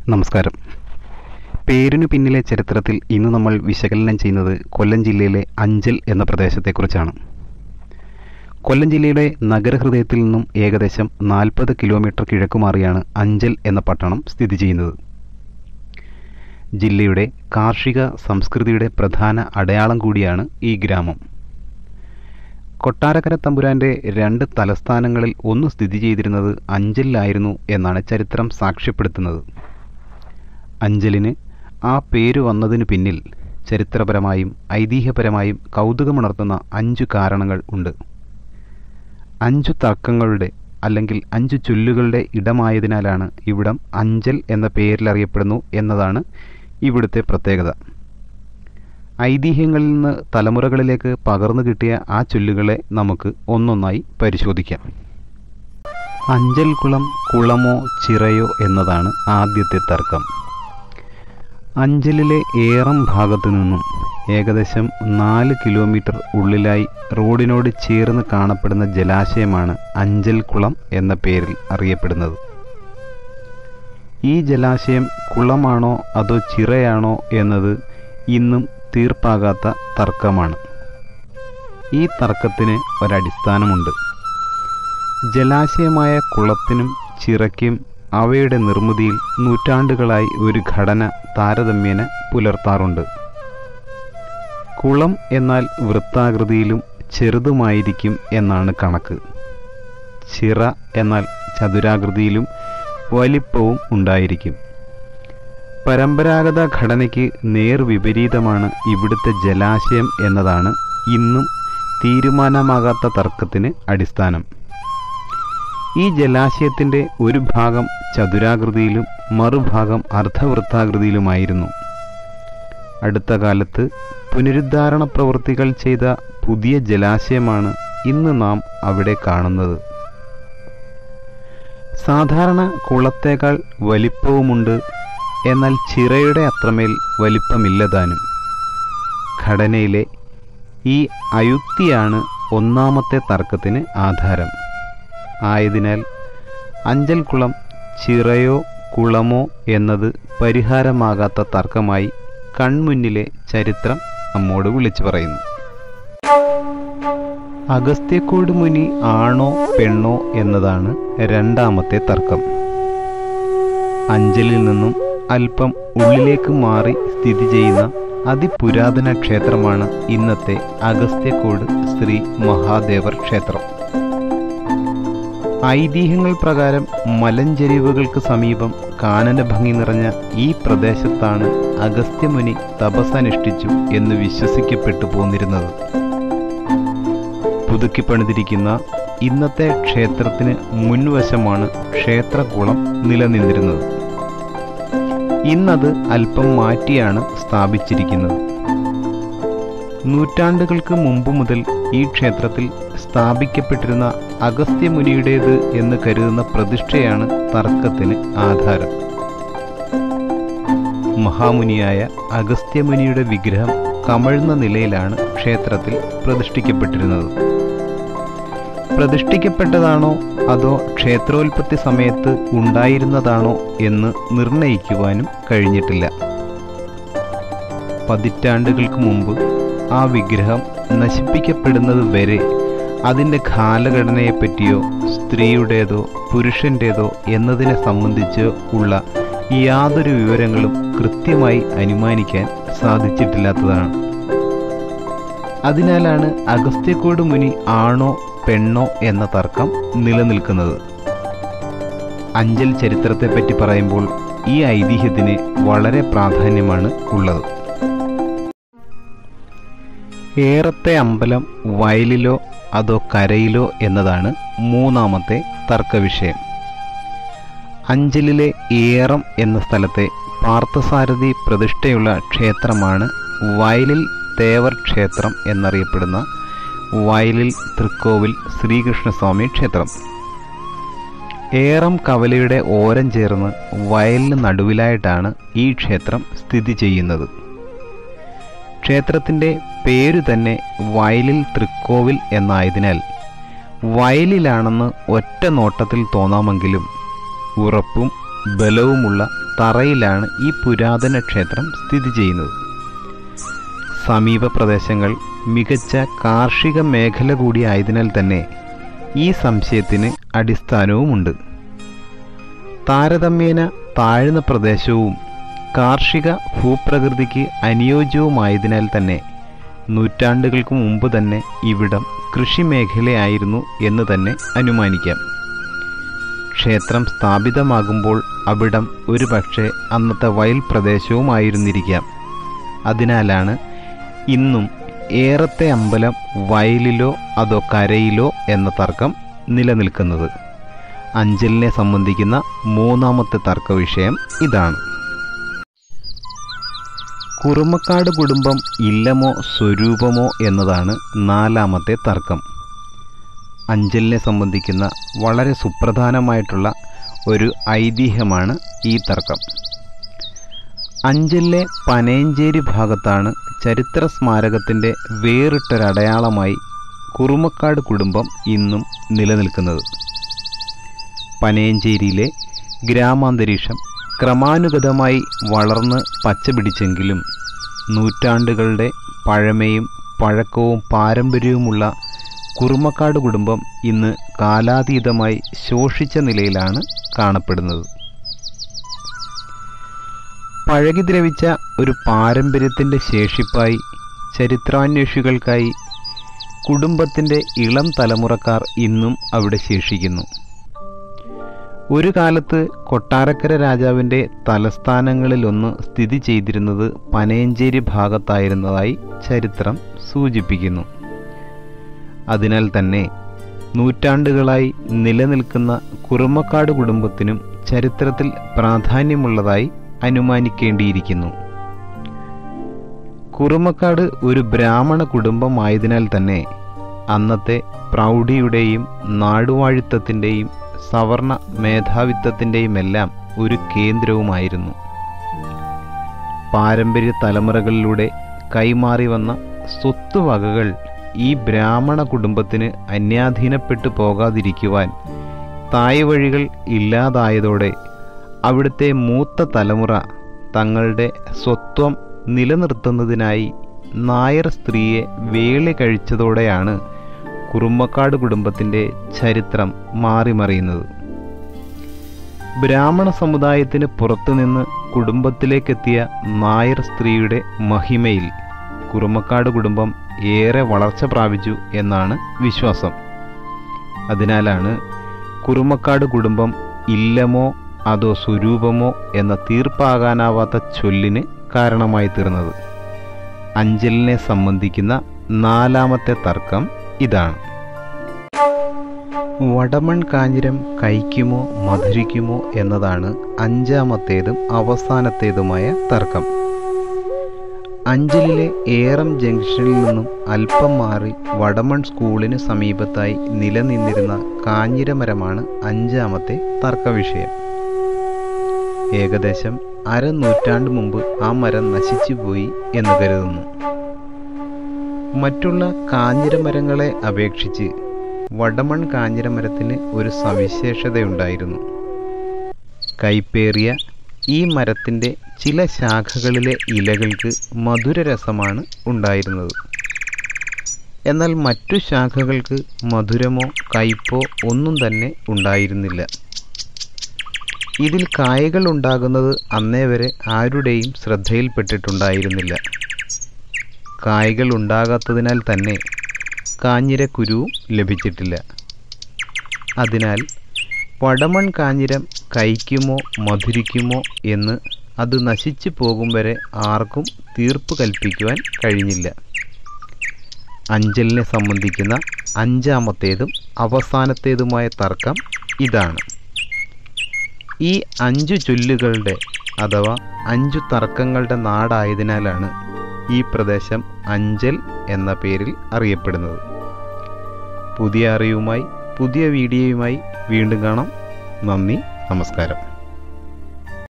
നമസ്കാരം പേരിനു പിന്നിലെ ചരിത്രത്തിൽ ഇന്ന് നമ്മൾ വിശകലനം ചെയ്യുന്നത് കൊല്ലം ജില്ലയിലെ അഞ്ചൽ എന്ന പ്രദേശത്തെക്കുറിച്ചാണ് കൊല്ലം ജില്ലയുടെ നഗരഹൃദയത്തിൽ നിന്നും ഏകദേശം നാൽപ്പത് കിലോമീറ്റർ കിഴക്കുമാറിയാണ് അഞ്ചൽ എന്ന പട്ടണം സ്ഥിതി ചെയ്യുന്നത് ജില്ലയുടെ കാർഷിക സംസ്കൃതിയുടെ പ്രധാന അടയാളം കൂടിയാണ് ഈ ഗ്രാമം കൊട്ടാരക്കര തമ്പുരാന്റെ രണ്ട് തലസ്ഥാനങ്ങളിൽ ഒന്ന് സ്ഥിതി ചെയ്തിരുന്നത് അഞ്ചലിലായിരുന്നു എന്നാണ് ചരിത്രം സാക്ഷ്യപ്പെടുത്തുന്നത് അഞ്ചലിന് ആ പേര് വന്നതിനു പിന്നിൽ ചരിത്രപരമായും ഐതിഹ്യപരമായും കൗതുകമുണർത്തുന്ന അഞ്ചു കാരണങ്ങൾ ഉണ്ട് അഞ്ചു തർക്കങ്ങളുടെ അല്ലെങ്കിൽ അഞ്ചു ചൊല്ലുകളുടെ ഇടമായതിനാലാണ് ഇവിടം അഞ്ചൽ എന്ന പേരിലറിയപ്പെടുന്നു എന്നതാണ് ഇവിടുത്തെ പ്രത്യേകത ഐതിഹ്യങ്ങളിൽ നിന്ന് തലമുറകളിലേക്ക് പകർന്നു കിട്ടിയ ആ ചൊല്ലുകളെ നമുക്ക് ഒന്നൊന്നായി പരിശോധിക്കാം അഞ്ചൽ കുളം കുളമോ ചിറയോ എന്നതാണ് ആദ്യത്തെ തർക്കം അഞ്ചലിലെ ഏറം ഭാഗത്തു നിന്നും ഏകദേശം നാല് കിലോമീറ്റർ ഉള്ളിലായി റോഡിനോട് ചേർന്ന് കാണപ്പെടുന്ന ജലാശയമാണ് അഞ്ചൽ കുളം എന്ന പേരിൽ അറിയപ്പെടുന്നത് ഈ ജലാശയം കുളമാണോ അതോ ചിറയാണോ എന്നത് ഇന്നും തീർപ്പാകാത്ത തർക്കമാണ് ഈ തർക്കത്തിന് ഒരടിസ്ഥാനമുണ്ട് ജലാശയമായ കുളത്തിനും ചിറയ്ക്കും അവയുടെ നിർമ്മിതിയിൽ നൂറ്റാണ്ടുകളായി ഒരു ഘടന താരതമ്യേന പുലർത്താറുണ്ട് കുളം എന്നാൽ വൃത്താകൃതിയിലും ചെറുതുമായിരിക്കും എന്നാണ് കണക്ക് ചിറ എന്നാൽ ചതുരാകൃതിയിലും വലിപ്പവും ഉണ്ടായിരിക്കും പരമ്പരാഗത ഘടനയ്ക്ക് നേർവിപരീതമാണ് ഇവിടുത്തെ ജലാശയം എന്നതാണ് ഇന്നും തീരുമാനമാകാത്ത തർക്കത്തിന് അടിസ്ഥാനം ഈ ജലാശയത്തിൻ്റെ ഒരു ഭാഗം ചതുരാകൃതിയിലും മറുഭാഗം അർദ്ധവൃത്താകൃതിയിലുമായിരുന്നു അടുത്ത കാലത്ത് പുനരുദ്ധാരണ പ്രവൃത്തികൾ ചെയ്ത പുതിയ ജലാശയമാണ് ഇന്ന് നാം അവിടെ കാണുന്നത് സാധാരണ കുളത്തേക്കാൾ വലിപ്പവുമുണ്ട് എന്നാൽ ചിറയുടെ അത്രമേൽ വലിപ്പമില്ലതാനും ഘടനയിലെ ഈ അയുക്തിയാണ് ഒന്നാമത്തെ തർക്കത്തിന് ആധാരം ആയതിനാൽ അഞ്ചൽ കുളം ചിറയോ കുളമോ എന്നത് പരിഹാരമാകാത്ത തർക്കമായി കൺമുന്നിലെ ചരിത്രം നമ്മോട് വിളിച്ചു പറയുന്നു അഗസ്ത്യക്കോട് മുനി ആണോ പെണ്ണോ എന്നതാണ് രണ്ടാമത്തെ തർക്കം അഞ്ചലിൽ നിന്നും അല്പം ഉള്ളിലേക്ക് മാറി സ്ഥിതി ചെയ്യുന്ന അതിപുരാതന ക്ഷേത്രമാണ് ഇന്നത്തെ അഗസ്ത്യക്കോട് ശ്രീ മഹാദേവർ ക്ഷേത്രം ഐതിഹ്യങ്ങൾ പ്രകാരം മലഞ്ചെരിവുകൾക്ക് സമീപം കാനന ഭംഗി നിറഞ്ഞ ഈ പ്രദേശത്താണ് അഗസ്ത്യമുനി തപസ്സനുഷ്ഠിച്ചു എന്ന് വിശ്വസിക്കപ്പെട്ടു പോന്നിരുന്നത് പുതുക്കിപ്പണിതിരിക്കുന്ന ഇന്നത്തെ ക്ഷേത്രത്തിന് മുൻവശമാണ് ക്ഷേത്രകുളം നിലനിന്നിരുന്നത് ഇന്നത് അല്പം മാറ്റിയാണ് സ്ഥാപിച്ചിരിക്കുന്നത് നൂറ്റാണ്ടുകൾക്ക് മുമ്പ് മുതൽ ഈ ക്ഷേത്രത്തിൽ സ്ഥാപിക്കപ്പെട്ടിരുന്ന അഗസ്ത്യമുനിയുടേത് എന്ന് കരുതുന്ന പ്രതിഷ്ഠയാണ് തർക്കത്തിന് ആധാരം മഹാമുനിയായ അഗസ്ത്യമുനിയുടെ വിഗ്രഹം കമഴ്ന്ന നിലയിലാണ് ക്ഷേത്രത്തിൽ പ്രതിഷ്ഠിക്കപ്പെട്ടിരുന്നത് പ്രതിഷ്ഠിക്കപ്പെട്ടതാണോ അതോ ക്ഷേത്രോൽപത്തി സമയത്ത് ഉണ്ടായിരുന്നതാണോ എന്ന് നിർണയിക്കുവാനും കഴിഞ്ഞിട്ടില്ല പതിറ്റാണ്ടുകൾക്ക് മുമ്പ് ആ വിഗ്രഹം നശിപ്പിക്കപ്പെടുന്നത് വരെ അതിൻ്റെ കാലഘടനയെപ്പറ്റിയോ സ്ത്രീയുടേതോ പുരുഷൻ്റേതോ എന്നതിനെ സംബന്ധിച്ചോ ഉള്ള യാതൊരു വിവരങ്ങളും കൃത്യമായി അനുമാനിക്കാൻ സാധിച്ചിട്ടില്ലാത്തതാണ് അതിനാലാണ് അഗസ്ത്യക്കോട് മുനി ആണോ പെണ്ണോ എന്ന തർക്കം നിലനിൽക്കുന്നത് അഞ്ചൽ ചരിത്രത്തെപ്പറ്റി പറയുമ്പോൾ ഈ ഐതിഹ്യത്തിന് വളരെ പ്രാധാന്യമാണ് ഉള്ളത് ഏറത്തെ അമ്പലം വയലിലോ അതോ കരയിലോ എന്നതാണ് മൂന്നാമത്തെ തർക്കവിഷയം അഞ്ചലിലെ ഏറം എന്ന സ്ഥലത്തെ പാർത്ഥസാരഥി പ്രതിഷ്ഠയുള്ള ക്ഷേത്രമാണ് വയലിൽ തേവർ ക്ഷേത്രം എന്നറിയപ്പെടുന്ന വയലിൽ തൃക്കോവിൽ ശ്രീകൃഷ്ണസ്വാമി ക്ഷേത്രം ഏറം കവലയുടെ ഓരം ചേർന്ന് വയലിന് നടുവിലായിട്ടാണ് ഈ ക്ഷേത്രം സ്ഥിതി ചെയ്യുന്നത് ക്ഷേത്രത്തിൻ്റെ പേരു തന്നെ വയലിൽ തൃക്കോവിൽ എന്നായതിനാൽ വയലിലാണെന്ന് ഒറ്റ നോട്ടത്തിൽ തോന്നാമെങ്കിലും ഉറപ്പും ബലവുമുള്ള തറയിലാണ് ഈ പുരാതന ക്ഷേത്രം സ്ഥിതി ചെയ്യുന്നത് സമീപ പ്രദേശങ്ങൾ മികച്ച കാർഷിക മേഖല കൂടി ആയതിനാൽ തന്നെ ഈ സംശയത്തിന് അടിസ്ഥാനവുമുണ്ട് താരതമ്യേന താഴ്ന്ന പ്രദേശവും കാർഷിക ഭൂപ്രകൃതിക്ക് അനുയോജ്യവുമായതിനാൽ തന്നെ നൂറ്റാണ്ടുകൾക്ക് മുമ്പ് തന്നെ ഇവിടം കൃഷി മേഖലയായിരുന്നു എന്ന് തന്നെ അനുമാനിക്കാം ക്ഷേത്രം സ്ഥാപിതമാകുമ്പോൾ അവിടം ഒരു പക്ഷേ അന്നത്തെ വയൽ പ്രദേശവുമായിരുന്നിരിക്കാം അതിനാലാണ് ഇന്നും ഏറത്തെ അമ്പലം വയലിലോ അതോ കരയിലോ എന്ന തർക്കം നിലനിൽക്കുന്നത് അഞ്ചലിനെ സംബന്ധിക്കുന്ന മൂന്നാമത്തെ തർക്ക വിഷയം ഇതാണ് കുറുമക്കാട് കുടുംബം ഇല്ലമോ സ്വരൂപമോ എന്നതാണ് നാലാമത്തെ തർക്കം അഞ്ചലിനെ സംബന്ധിക്കുന്ന വളരെ സുപ്രധാനമായിട്ടുള്ള ഒരു ഐതിഹ്യമാണ് ഈ തർക്കം അഞ്ചലിലെ പനയഞ്ചേരി ഭാഗത്താണ് ചരിത്ര സ്മാരകത്തിൻ്റെ വേറിട്ടൊരടയാളമായി കുറുമക്കാട് കുടുംബം ഇന്നും നിലനിൽക്കുന്നത് പനയഞ്ചേരിയിലെ ഗ്രാമാന്തരീക്ഷം ക്രമാനുഗതമായി വളർന്ന് പച്ചപിടിച്ചെങ്കിലും നൂറ്റാണ്ടുകളുടെ പഴമയും പഴക്കവും പാരമ്പര്യവുമുള്ള കുറുമക്കാട് കുടുംബം ഇന്ന് കാലാതീതമായി ശോഷിച്ച നിലയിലാണ് കാണപ്പെടുന്നത് പഴകിദ്രവിച്ച ഒരു പാരമ്പര്യത്തിൻ്റെ ശേഷിപ്പായി ചരിത്രാന്വേഷികൾക്കായി കുടുംബത്തിൻ്റെ ഇളം തലമുറക്കാർ ഇന്നും അവിടെ ശേഷിക്കുന്നു ഒരു കാലത്ത് കൊട്ടാരക്കര രാജാവിൻ്റെ തലസ്ഥാനങ്ങളിലൊന്ന് സ്ഥിതി ചെയ്തിരുന്നത് പനയഞ്ചേരി ഭാഗത്തായിരുന്നതായി ചരിത്രം സൂചിപ്പിക്കുന്നു അതിനാൽ തന്നെ നൂറ്റാണ്ടുകളായി നിലനിൽക്കുന്ന കുറുമക്കാട് കുടുംബത്തിനും ചരിത്രത്തിൽ പ്രാധാന്യമുള്ളതായി അനുമാനിക്കേണ്ടിയിരിക്കുന്നു കുറുമക്കാട് ഒരു ബ്രാഹ്മണ കുടുംബമായതിനാൽ തന്നെ അന്നത്തെ പ്രൗഢിയുടെയും നാടുവാഴിത്തത്തിൻ്റെയും സവർണ മേധാവിത്വത്തിൻ്റെയുമെല്ലാം ഒരു കേന്ദ്രവുമായിരുന്നു പാരമ്പര്യ തലമുറകളിലൂടെ കൈമാറി വന്ന സ്വത്തുവകകൾ ഈ ബ്രാഹ്മണ കുടുംബത്തിന് അന്യാധീനപ്പെട്ടു പോകാതിരിക്കുവാൻ തായവഴികൾ ഇല്ലാതായതോടെ അവിടുത്തെ മൂത്ത തലമുറ തങ്ങളുടെ സ്വത്വം നിലനിർത്തുന്നതിനായി നായർ സ്ത്രീയെ വേളി കഴിച്ചതോടെയാണ് കുറുമ്പക്കാട് കുടുംബത്തിൻ്റെ ചരിത്രം മാറിമറിയുന്നത് ബ്രാഹ്മണ സമുദായത്തിന് പുറത്തുനിന്ന് കുടുംബത്തിലേക്കെത്തിയ നായർ സ്ത്രീയുടെ മഹിമയിൽ കുറുമക്കാട് കുടുംബം ഏറെ വളർച്ച പ്രാപിച്ചു എന്നാണ് വിശ്വാസം അതിനാലാണ് കുറുമക്കാട് കുടുംബം ഇല്ലമോ അതോ സ്വരൂപമോ എന്ന തീർപ്പാകാനാവാത്ത ചൊല്ലിന് കാരണമായി തീർന്നത് അഞ്ചലിനെ സംബന്ധിക്കുന്ന നാലാമത്തെ തർക്കം ഇതാണ് വടമൺ കാഞ്ഞിരം കഴിക്കുമോ മധുരിക്കുമോ എന്നതാണ് അഞ്ചാമത്തേതും അവസാനത്തേതുമായ തർക്കം അഞ്ചലിലെ ഏറം ജംഗ്ഷനിൽ നിന്നും അല്പം മാറി വടമൺ സ്കൂളിന് സമീപത്തായി നിലനിന്നിരുന്ന കാഞ്ഞിരമരമാണ് അഞ്ചാമത്തെ തർക്കവിഷയം ഏകദേശം അരനൂറ്റാണ്ട് മുമ്പ് ആ മരം നശിച്ചുപോയി എന്ന് കരുതുന്നു മറ്റുള്ള കാഞ്ഞിരമരങ്ങളെ അപേക്ഷിച്ച് വടമൺ കാഞ്ഞിരമരത്തിന് ഒരു സവിശേഷതയുണ്ടായിരുന്നു കൈപ്പേറിയ ഈ മരത്തിൻ്റെ ചില ശാഖകളിലെ ഇലകൾക്ക് മധുരരസമാണ് ഉണ്ടായിരുന്നത് എന്നാൽ മറ്റു ശാഖകൾക്ക് മധുരമോ കയ്പോ ഒന്നും തന്നെ ഉണ്ടായിരുന്നില്ല ഇതിൽ കായകൾ ഉണ്ടാകുന്നത് അന്നേ വരെ ആരുടെയും ശ്രദ്ധയിൽപ്പെട്ടിട്ടുണ്ടായിരുന്നില്ല കായകൾ ഉണ്ടാകാത്തതിനാൽ തന്നെ കാഞ്ഞിരക്കുരുവും ലഭിച്ചിട്ടില്ല അതിനാൽ വടമൺ കാഞ്ഞിരം കഴിക്കുമോ മധുരിക്കുമോ എന്ന് അത് നശിച്ചു പോകും വരെ ആർക്കും തീർപ്പ് കൽപ്പിക്കുവാൻ കഴിഞ്ഞില്ല അഞ്ചലിനെ സംബന്ധിക്കുന്ന അഞ്ചാമത്തേതും അവസാനത്തേതുമായ തർക്കം ഇതാണ് ഈ അഞ്ചു ചൊല്ലുകളുടെ അഥവാ അഞ്ചു തർക്കങ്ങളുടെ നാടായതിനാലാണ് ഈ പ്രദേശം അഞ്ചൽ എന്ന പേരിൽ അറിയപ്പെടുന്നത് പുതിയ അറിവുമായി പുതിയ വീഡിയോയുമായി വീണ്ടും കാണാം നന്ദി നമസ്കാരം